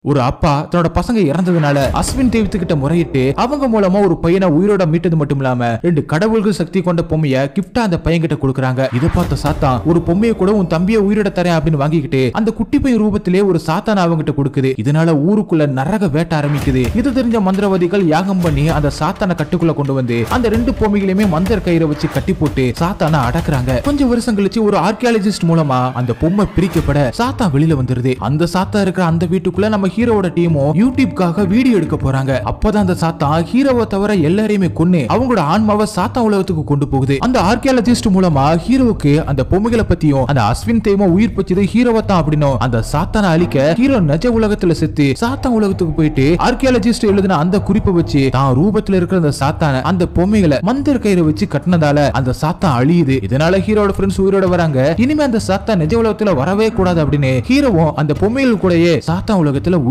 ஒரு அப்பா தன்னோட பசங்க இறந்ததுனால அஸ்வின் தெய்வத்துக்கிட்ட முறையிட்டு அவங்க மூலமா ஒரு பையனை உயிரோட மீட்டது மட்டும் இல்லாம ரெண்டு கடவுள்கள் சக்தி கொண்ட பொம்மைய கிஃப்டா அந்த பையன் கிட்ட கொடுக்குறாங்க இதை பார்த்த சாத்தான் ஒரு பொம்மையை கூட உன் தம்பியை உயிரோட தரேன் அப்படின்னு வாங்கிக்கிட்டு அந்த குட்டி பையன் ரூபத்திலே ஒரு சாத்தான அவங்கிட்ட கொடுக்குது இதனால ஊருக்குள்ள நரக வேட்ட ஆரம்பிக்குது இது தெரிஞ்ச மந்திரவாதிகள் யாகம் பண்ணி அந்த சாத்தான கட்டுக்குள்ள கொண்டு வந்து அந்த ரெண்டு பொம்மைகளையுமே மந்திர கயிறை வச்சு கட்டி போட்டு சாத்தான அடக்குறாங்க கொஞ்சம் வருஷம் கழிச்சு ஒரு ஆர்கியாலஜிஸ்ட் மூலமா அந்த பொம்மை பிரிக்கப்பட சாத்தான் வெளியில வந்துருது அந்த சாத்தா இருக்கிற அந்த வீட்டுக்குள்ள நம்ம ஹீரோவோட டீமும் யூடியூப்காக வீடியோ எடுக்க போறாங்க அப்பதான் அந்த சாத்தான் ஹீரோவை தவிர எல்லாரையுமே கொன்னு அவங்களோட ஆன்மாவை சாத்தா உலகத்துக்கு கொண்டு போகுது அந்த ஆர்கியாலஜிஸ்ட் மூலமா ஹீரோவுக்கு அந்த பொம்மைகளை பத்தியும் அந்த அஸ்வின் தேய்மா உயிர் பச்சது ஹீரோவை தான் அப்படின்னும் அந்த சாத்தான அழிக்க ஹீரோ நிஜ உலகத்துல செத்து சாத்தான் உலகத்துக்கு போயிட்டு ஆர்கியாலஜிஸ்ட் எழுதின அந்த குறிப்பை வச்சு தான் ரூபத்துல இருக்கிற அந்த சாத்தான அந்த பொம்மைகளை மந்திர கயிறை வச்சு கட்டினதால அந்த சாத்தான் அழியுது இதனால ஹீரோட ஃப்ரெண்ட்ஸ் உயிரோட வராங்க இனிமே அந்த சாத்தான் நிஜ உலகத்துல வரவே கூடாது அப்படின்னு ஹீரோவும் அந்த பொம்மைகள் கூடயே சாத்தான் உலகத்துல